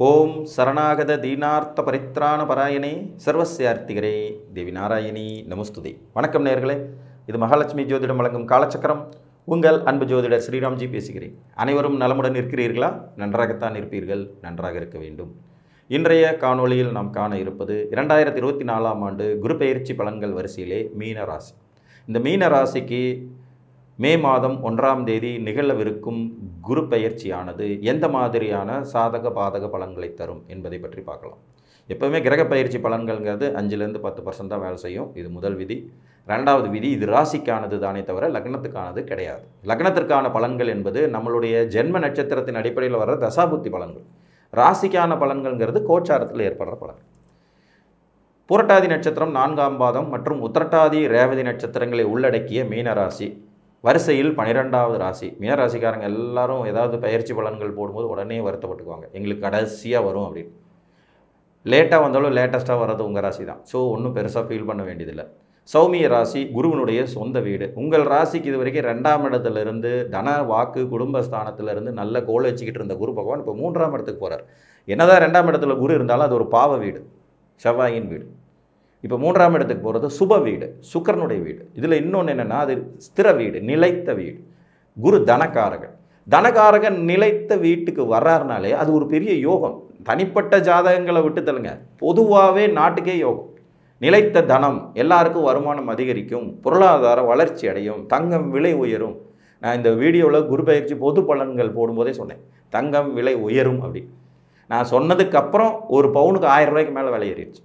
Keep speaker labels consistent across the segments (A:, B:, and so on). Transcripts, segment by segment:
A: ஓம் சரணாகத தீனார்த்த பரித்ராண பராயணே சர்வசியார்த்திகரே தேவி நாராயணி நமஸ்துதே வணக்கம் நேர்களே இது மகாலட்சுமி ஜோதிடம் வழங்கும் காலச்சக்கரம் உங்கள் அன்பு ஜோதிடர் ஸ்ரீராம்ஜி பேசுகிறேன் அனைவரும் நலமுடன் இருக்கிறீர்களா நன்றாகத்தான் இருப்பீர்கள் நன்றாக இருக்க வேண்டும் இன்றைய காணொளியில் நாம் காண இருப்பது இரண்டாயிரத்தி இருபத்தி நாலாம் ஆண்டு குரு பெயர்ச்சி பலன்கள் வரிசையிலே மீன ராசி இந்த மீன ராசிக்கு மே மாதம் ஒன்றாம் தேதி நிகழவிருக்கும் குரு பெயர்ச்சியானது எந்த மாதிரியான சாதக பாதக பலன்களை தரும் என்பதை பற்றி பார்க்கலாம் எப்போவுமே கிரக பயிற்சி பலன்கள்ங்கிறது அஞ்சுலேருந்து பத்து பர்சன்ட் தான் வேலை செய்யும் இது முதல் விதி ரெண்டாவது விதி இது ராசிக்கானது தானே தவிர லக்னத்துக்கானது கிடையாது லக்னத்திற்கான பலன்கள் என்பது நம்மளுடைய ஜென்ம நட்சத்திரத்தின் அடிப்படையில் வர்ற தசாபுத்தி பலன்கள் ராசிக்கான பலன்கள்ங்கிறது கோச்சாரத்தில் ஏற்படுற பலன் புரட்டாதி நட்சத்திரம் நான்காம் பாதம் மற்றும் உத்திரட்டாதி ரேவதி நட்சத்திரங்களை உள்ளடக்கிய மீன ராசி வரிசையில் பன்னிரெண்டாவது ராசி மீனராசிக்காரங்க எல்லாரும் ஏதாவது பயிற்சி பலன்கள் போடும்போது உடனே வருத்தப்பட்டுக்குவாங்க எங்களுக்கு கடைசியாக வரும் அப்படின்னு லேட்டாக வந்தாலும் லேட்டஸ்ட்டாக வர்றது உங்கள் ராசி தான் ஸோ ஒன்றும் பெருசாக ஃபீல் பண்ண வேண்டியதில்லை சௌமிய ராசி குருவனுடைய சொந்த வீடு உங்கள் ராசிக்கு இது வரைக்கும் ரெண்டாம் இடத்துலேருந்து தன வாக்கு குடும்பஸ்தானத்திலிருந்து நல்ல கோல் வச்சுக்கிட்டு இருந்த குரு பகவான் இப்போ மூன்றாம் இடத்துக்கு போகிறார் என்னதான் ரெண்டாம் இடத்துல குரு இருந்தாலும் அது ஒரு பாவ வீடு செவ்வாயின் வீடு இப்போ மூன்றாம் இடத்துக்கு போகிறது சுப வீடு சுக்கரனுடைய வீடு இதில் இன்னொன்று என்னென்னா அது ஸ்திர வீடு நிலைத்த வீடு குரு தனக்காரகன் தனகாரகன் நிலைத்த வீட்டுக்கு வர்றாருனாலே அது ஒரு பெரிய யோகம் தனிப்பட்ட ஜாதகங்களை விட்டு தள்ளுங்க பொதுவாகவே நாட்டுக்கே யோகம் நிலைத்த தனம் எல்லாருக்கும் வருமானம் அதிகரிக்கும் பொருளாதார வளர்ச்சி அடையும் தங்கம் விலை உயரும் நான் இந்த வீடியோவில் குரு பயிற்சி பொது பலன்கள் போடும்போதே சொன்னேன் தங்கம் விலை உயரும் அப்படி நான் சொன்னதுக்கப்புறம் ஒரு பவுனுக்கு ஆயிரம் ரூபாய்க்கு மேலே விலை ஏறிடுச்சு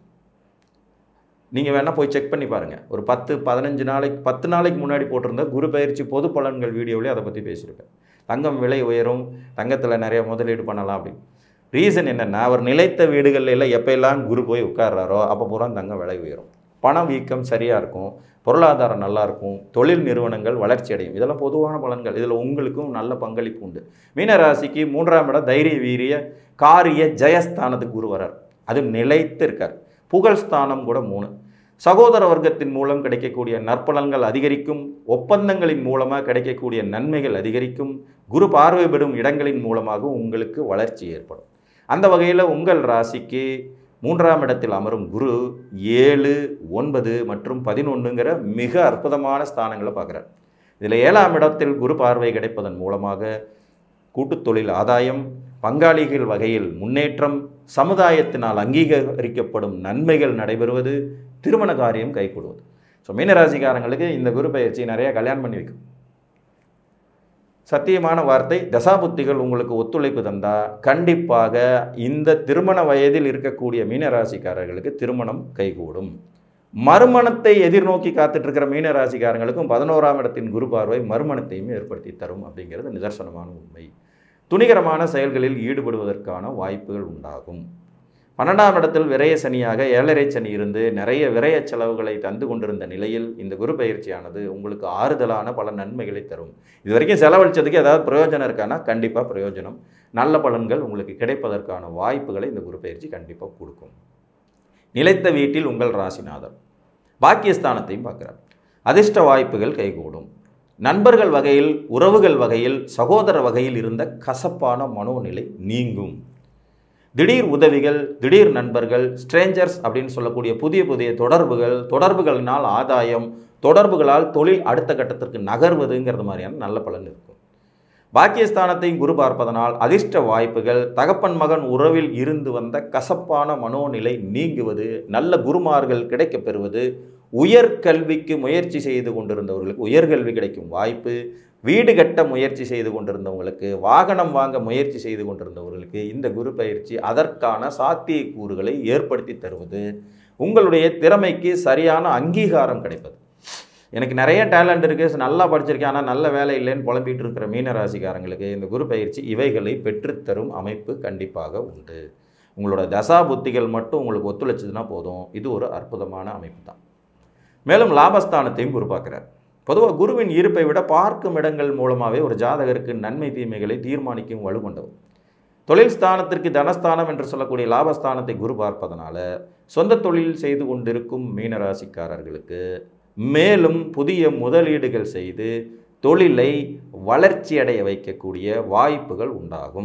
A: நீங்கள் வேணால் போய் செக் பண்ணி பாருங்கள் ஒரு பத்து பதினஞ்சு நாளைக்கு பத்து நாளைக்கு முன்னாடி போட்டிருந்த குரு பயிற்சி பொது பலன்கள் வீடியோவிலே அதை பற்றி பேசியிருக்கேன் தங்கம் விலை உயரும் தங்கத்தில் நிறைய முதலீடு பண்ணலாம் அப்படின்னு ரீசன் என்னென்னா அவர் நிலைத்த வீடுகளில் எல்லாம் எப்போல்லாம் குரு போய் உட்கார்றாரோ அப்போ பூரா தங்கம் விலை உயரும் பணம் வீக்கம் சரியாக இருக்கும் பொருளாதாரம் நல்லாயிருக்கும் தொழில் நிறுவனங்கள் வளர்ச்சி அடையும் இதெல்லாம் பொதுவான பலன்கள் இதில் உங்களுக்கும் நல்ல பங்களிப்பு உண்டு மீனராசிக்கு மூன்றாம் இடம் தைரிய வீரிய காரிய ஜெயஸ்தானத்துக்கு குரு வரார் அது நிலைத்து இருக்கார் புகழ் ஸ்தானம் கூட மூணு சகோதர வர்க்கத்தின் மூலம் கிடைக்கக்கூடிய நற்பலன்கள் அதிகரிக்கும் ஒப்பந்தங்களின் மூலமாக கிடைக்கக்கூடிய நன்மைகள் அதிகரிக்கும் குரு பார்வைப்படும் இடங்களின் மூலமாக உங்களுக்கு வளர்ச்சி ஏற்படும் அந்த வகையில் உங்கள் ராசிக்கு மூன்றாம் இடத்தில் அமரும் குரு ஏழு ஒன்பது மற்றும் பதினொன்றுங்கிற மிக அற்புதமான ஸ்தானங்களை பார்க்குறார் இதில் ஏழாம் இடத்தில் குரு பார்வை கிடைப்பதன் மூலமாக கூட்டுத் தொழில் ஆதாயம் பங்காளிகள் வகையில் முன்னேற்றம் சமுதாயத்தினால் அங்கீகரிக்கப்படும் நன்மைகள் நடைபெறுவது திருமண காரியம் கைகூடுவது ஸோ மீனராசிக்காரங்களுக்கு இந்த குரு பயிற்சி நிறையா கல்யாணம் பண்ணி வைக்கும் சத்தியமான வார்த்தை தசாபுத்திகள் உங்களுக்கு ஒத்துழைப்பு தந்தால் கண்டிப்பாக இந்த திருமண வயதில் இருக்கக்கூடிய மீனராசிக்காரர்களுக்கு திருமணம் கைகூடும் மறுமணத்தை எதிர்நோக்கி காத்துட்டு இருக்கிற மீனராசிக்காரங்களுக்கும் பதினோராம் இடத்தின் குரு பார்வை மறுமணத்தையும் ஏற்படுத்தி தரும் அப்படிங்கிறது நிதர்சனமான உண்மை துணிகரமான செயல்களில் ஈடுபடுவதற்கான வாய்ப்புகள் உண்டாகும் பன்னெண்டாம் இடத்தில் விரய சனியாக ஏழரை சனி இருந்து நிறைய விரய செலவுகளை தந்து கொண்டிருந்த நிலையில் இந்த குரு பயிற்சியானது உங்களுக்கு ஆறுதலான பல நன்மைகளை தரும் இது வரைக்கும் செலவழிச்சதுக்கு ஏதாவது பிரயோஜனம் இருக்கானா கண்டிப்பாக பிரயோஜனம் நல்ல பலன்கள் உங்களுக்கு கிடைப்பதற்கான வாய்ப்புகளை இந்த குரு பயிற்சி கண்டிப்பாக கொடுக்கும் நிலைத்த வீட்டில் உங்கள் ராசிநாதர் பாக்கியஸ்தானத்தையும் பார்க்குறார் அதிர்ஷ்ட வாய்ப்புகள் கைகூடும் நண்பர்கள் வகையில் உறவுகள் வகையில் சகோதர வகையில் இருந்த கசப்பான மனோநிலை நீங்கும் திடீர் உதவிகள் திடீர் நண்பர்கள் ஸ்ட்ரேஞ்சர்ஸ் அப்படின்னு சொல்லக்கூடிய புதிய புதிய தொடர்புகள் தொடர்புகளினால் ஆதாயம் தொடர்புகளால் தொழில் அடுத்த கட்டத்திற்கு நகர்வதுங்கிறது மாதிரியான நல்ல பலன் இருக்கும் பாக்கியஸ்தானத்தையும் குரு பார்ப்பதனால் அதிர்ஷ்ட வாய்ப்புகள் தகப்பன் மகன் உறவில் இருந்து வந்த கசப்பான மனோநிலை நீங்குவது நல்ல குருமார்கள் கிடைக்கப் பெறுவது உயர்கல்விக்கு முயற்சி செய்து கொண்டிருந்தவர்களுக்கு உயர்கல்வி கிடைக்கும் வாய்ப்பு வீடு கட்ட முயற்சி செய்து கொண்டிருந்தவங்களுக்கு வாகனம் வாங்க முயற்சி செய்து கொண்டிருந்தவர்களுக்கு இந்த குரு பயிற்சி அதற்கான சாத்தியக்கூறுகளை ஏற்படுத்தி தருவது உங்களுடைய திறமைக்கு சரியான அங்கீகாரம் கிடைப்பது எனக்கு நிறைய டேலண்ட் இருக்குது நல்லா படிச்சிருக்கேன் ஆனால் நல்ல வேலை இல்லைன்னு புலம்பிட்டு இருக்கிற மீனராசிக்காரங்களுக்கு இந்த குரு பயிற்சி இவைகளை பெற்றுத்தரும் அமைப்பு கண்டிப்பாக உண்டு உங்களோட தசா புத்திகள் மட்டும் உங்களுக்கு ஒத்துழைச்சதுன்னா போதும் இது ஒரு அற்புதமான அமைப்பு தான் மேலும் லாபஸ்தானத்தையும் குரு பார்க்குறார் பொதுவாக குருவின் இருப்பை விட பார்க்கும் இடங்கள் மூலமாகவே ஒரு ஜாதகருக்கு நன்மை தீமைகளை தீர்மானிக்கும் வலு கொண்டவர் தொழில் ஸ்தானத்திற்கு தனஸ்தானம் என்று சொல்லக்கூடிய லாபஸ்தானத்தை குரு பார்ப்பதனால சொந்த தொழில் செய்து கொண்டிருக்கும் மீனராசிக்காரர்களுக்கு மேலும் புதிய முதலீடுகள் செய்து தொழிலை வளர்ச்சியடைய வைக்கக்கூடிய வாய்ப்புகள் உண்டாகும்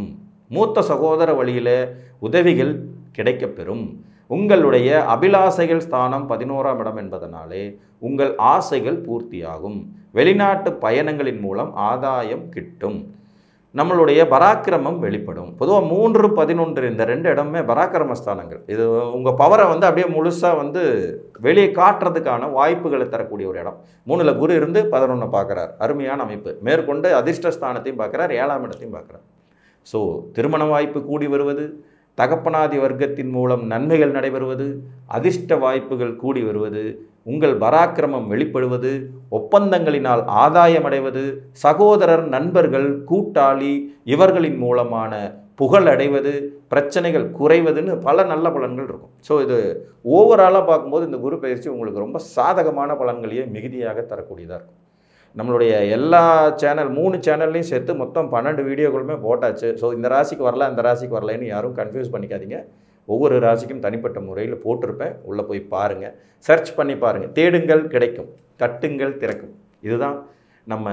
A: மூத்த சகோதர வழியில் உதவிகள் கிடைக்கப்பெறும் உங்களுடைய அபிலாசைகள் ஸ்தானம் பதினோராம் இடம் என்பதனாலே உங்கள் ஆசைகள் பூர்த்தியாகும் வெளிநாட்டு பயணங்களின் மூலம் ஆதாயம் கிட்டும் நம்மளுடைய பராக்கிரமம் வெளிப்படும் பொதுவாக மூன்று பதினொன்று இந்த ரெண்டு இடமுமே பராக்கிரம ஸ்தானங்கள் இது உங்கள் பவரை வந்து அப்படியே முழுசாக வந்து வெளியே காட்டுறதுக்கான வாய்ப்புகளை தரக்கூடிய ஒரு இடம் மூணில் குரு இருந்து பதினொன்று பார்க்குறார் அருமையான அமைப்பு மேற்கொண்டு அதிர்ஷ்ட ஸ்தானத்தையும் பார்க்குறார் ஏழாம் இடத்தையும் பார்க்குறார் ஸோ திருமண வாய்ப்பு கூடி வருவது தகப்பனாதி வர்க்கத்தின் மூலம் நன்மைகள் நடைபெறுவது அதிர்ஷ்ட வாய்ப்புகள் கூடி வருவது உங்கள் பராக்கிரமம் வெளிப்படுவது ஒப்பந்தங்களினால் ஆதாயம் அடைவது சகோதரர் நண்பர்கள் கூட்டாளி இவர்களின் மூலமான புகழ் அடைவது பிரச்சனைகள் குறைவதுன்னு பல நல்ல பலன்கள் இருக்கும் ஸோ இது ஓவராலாக பார்க்கும்போது இந்த குரு பயிற்சி உங்களுக்கு ரொம்ப சாதகமான பலன்களையே மிகுதியாக தரக்கூடியதாக இருக்கும் நம்மளுடைய எல்லா சேனல் மூணு சேனல்லையும் சேர்த்து மொத்தம் பன்னெண்டு வீடியோக்களுமே போட்டாச்சு ஸோ இந்த ராசிக்கு வரல இந்த ராசிக்கு வரலன்னு யாரும் கன்ஃபியூஸ் பண்ணிக்காதீங்க ஒவ்வொரு ராசிக்கும் தனிப்பட்ட முறையில் போட்டிருப்பேன் உள்ளே போய் பாருங்கள் சர்ச் பண்ணி பாருங்கள் தேடுங்கள் கிடைக்கும் தட்டுங்கள் திறக்கும் இதுதான் நம்ம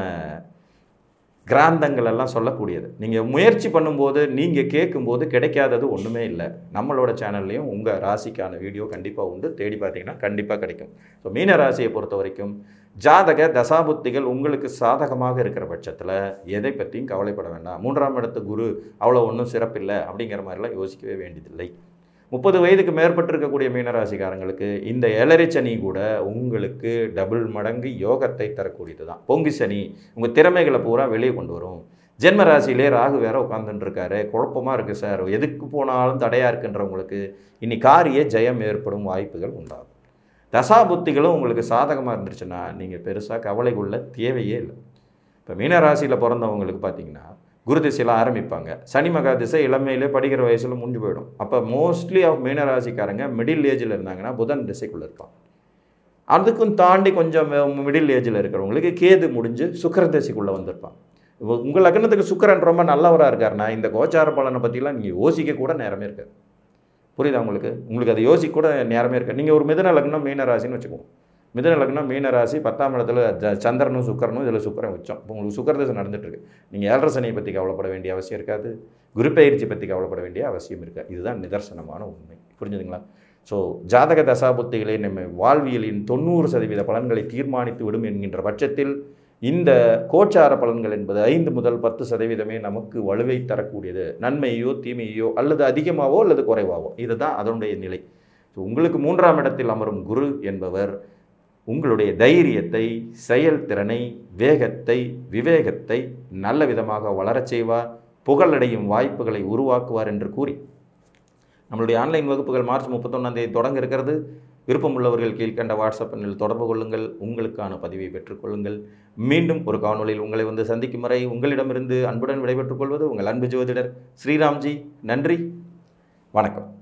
A: கிராந்தங்கள் எல்லாம் சொல்லக்கூடியது நீங்கள் முயற்சி பண்ணும்போது நீங்கள் கேட்கும்போது கிடைக்காதது ஒன்றுமே இல்லை நம்மளோட சேனல்லையும் உங்கள் ராசிக்கான வீடியோ கண்டிப்பாக உண்டு தேடி பார்த்தீங்கன்னா கண்டிப்பாக கிடைக்கும் ஸோ மீன ராசியை பொறுத்த வரைக்கும் ஜாதக தசாபுத்திகள் உங்களுக்கு சாதகமாக இருக்கிற பட்சத்தில் எதை பற்றியும் கவலைப்பட வேண்டாம் மூன்றாம் இடத்து குரு அவ்வளோ ஒன்றும் சிறப்பில்லை அப்படிங்கிற மாதிரிலாம் யோசிக்கவே வேண்டியதில்லை முப்பது வயதுக்கு மேற்பட்டிருக்கக்கூடிய மீனராசிக்காரங்களுக்கு இந்த ஏழரை சனி கூட உங்களுக்கு டபுள் மடங்கு யோகத்தை தரக்கூடியது தான் பொங்கி சனி உங்கள் திறமைகளை பூரா வெளியே கொண்டு வரும் ஜென்ம ராசியிலே ராகு வேற உட்காந்துட்டு இருக்காரு குழப்பமாக இருக்குது சார் எதுக்கு போனாலும் தடையாக இருக்குன்றவங்களுக்கு இனி காரிய ஜெயம் ஏற்படும் வாய்ப்புகள் உண்டாகும் தசாபுத்திகளும் உங்களுக்கு சாதகமாக இருந்துருச்சுன்னா நீங்கள் பெருசாக கவலை கொள்ள தேவையே இல்லை இப்போ மீனராசியில் பிறந்தவங்களுக்கு பார்த்தீங்கன்னா குரு திசையில் ஆரம்பிப்பாங்க சனி மகா திசை இளமையிலே படிக்கிற வயசில் முடிஞ்சு போயிடும் அப்போ மோஸ்ட்லி ஆஃப் மீனராசிக்காரங்க மிடில் ஏஜில் இருந்தாங்கன்னா புதன் திசைக்குள்ளே இருப்பாங்க அதுக்கும் தாண்டி கொஞ்சம் மிடில் ஏஜில் இருக்கிறவங்களுக்கு கேது முடிஞ்சு சுக்கர திசைக்குள்ளே வந்திருப்பாங்க இப்போ உங்கள் லக்னத்துக்கு சுக்கரன் ரொம்ப நல்லவராக இருக்காருன்னா இந்த கோச்சார பலனை பற்றிலாம் நீங்கள் யோசிக்க கூட நேரமே இருக்காது புரியுதா உங்களுக்கு உங்களுக்கு அதை யோசிக்க கூட நேரமே இருக்காது நீங்கள் ஒரு மிதன லக்னம் மீன ராசின்னு வச்சுக்கோங்க மிதன லக்னம் மீன ராசி பத்தாம் இடத்துல ஜ- சந்திரனும் சுக்கரனும் இதில் சுக்கரன் வச்சோம் இப்போ உங்களுக்கு சுக்கர தசை நடந்துட்டு இருக்கு நீங்கள் ஏழரை சனியை பற்றி கவலைப்பட வேண்டிய அவசியம் இருக்காது குரு பயிற்சி பற்றி கவலைப்பட வேண்டிய அவசியம் இருக்காது இதுதான் நிதர்சனமான உண்மை புரிஞ்சுதுங்களா ஸோ ஜாதக தசாபுத்திகளை நம்ம வாழ்வியலின் தொண்ணூறு சதவீத பலன்களை தீர்மானித்து விடும் என்கின்ற பட்சத்தில் இந்த கோச்சார பலன்கள் என்பது ஐந்து முதல் பத்து சதவீதமே நமக்கு வலுவை தரக்கூடியது நன்மையோ தீமையோ அல்லது அதிகமாவோ அல்லது குறைவாவோ இதுதான் அதனுடைய நிலை ஸோ உங்களுக்கு மூன்றாம் இடத்தில் அமரும் குரு என்பவர் உங்களுடைய தைரியத்தை செயல்திறனை வேகத்தை விவேகத்தை நல்ல விதமாக வளரச் செய்வார் புகழடையும் வாய்ப்புகளை உருவாக்குவார் என்று கூறி நம்மளுடைய ஆன்லைன் வகுப்புகள் மார்ச் முப்பத்தொன்னாம் தேதி தொடங்க இருக்கிறது விருப்பமுள்ளவர்கள் கீழ்கண்ட வாட்ஸ்அப் எண்ணில் தொடர்பு கொள்ளுங்கள் உங்களுக்கான பதிவை பெற்றுக்கொள்ளுங்கள் மீண்டும் ஒரு காணொளியில் உங்களை வந்து சந்திக்கும் வரை உங்களிடமிருந்து அன்புடன் விடைபெற்றுக் கொள்வது உங்கள் அன்பு ஜோதிடர் ஸ்ரீராம்ஜி நன்றி வணக்கம்